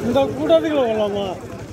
இந்த கூட்டத்துக்குள்ள வரலாமா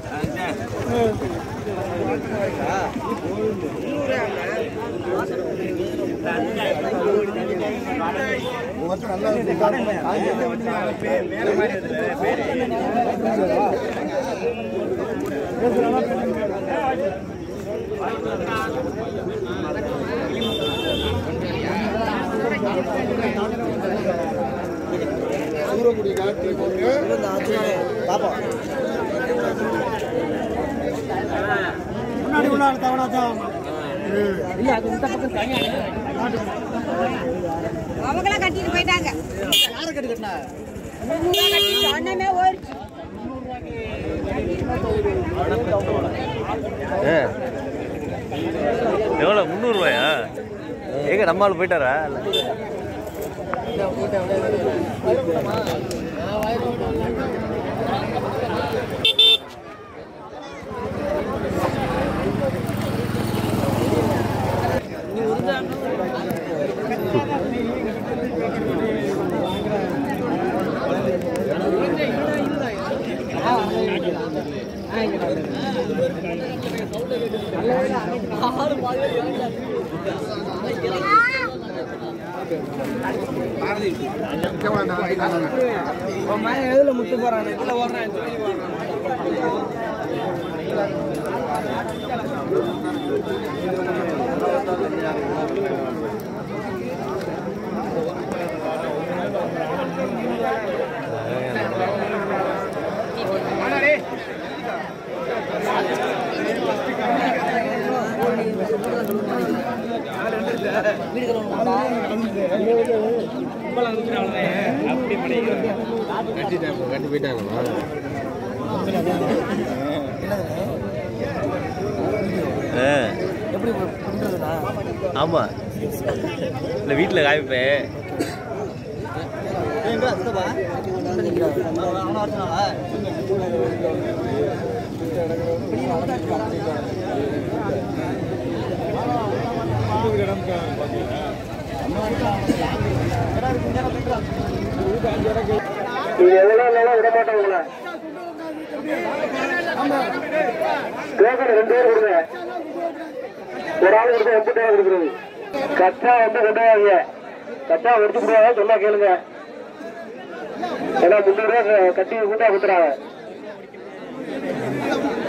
முன்னாடி உள்ள தவணாச்சான் அவங்களாம் கட்டிட்டு போயிட்டாங்க யாரை கட்டி கட்டினா முந்நூறுவா கட்டிட்டு அண்ணமே ஓடிச்சு ஏ எவ்வளோ முந்நூறுவாயா எங்க நம்ம ஆள் போயிட்டாரா எதுல முட்டு போறாங்க இதுல ஓடுறான் ஆ எப்படி பண்றதுனா ஆமாம் இல்லை வீட்டில் காமிப்பேன் எங்க அத்தப்பா அவன வரச்சுனாவா நீங்க எவ்வளவு இருந்தாலும் விட மாட்டோம் உங்களை டோக்கன் ரெண்டு பேர் கொடுங்க ஒரு ஆள் கொடுத்து எண்பத்தி ரூபா கொடுக்குறது கச்சா வந்து கொண்டு வாங்க கச்சா எடுத்து கொடுவாங்க சொன்னா கேளுங்க ஏன்னா முந்நூறு ரூபா கட்டி கூட்டா கொடுத்துறாங்க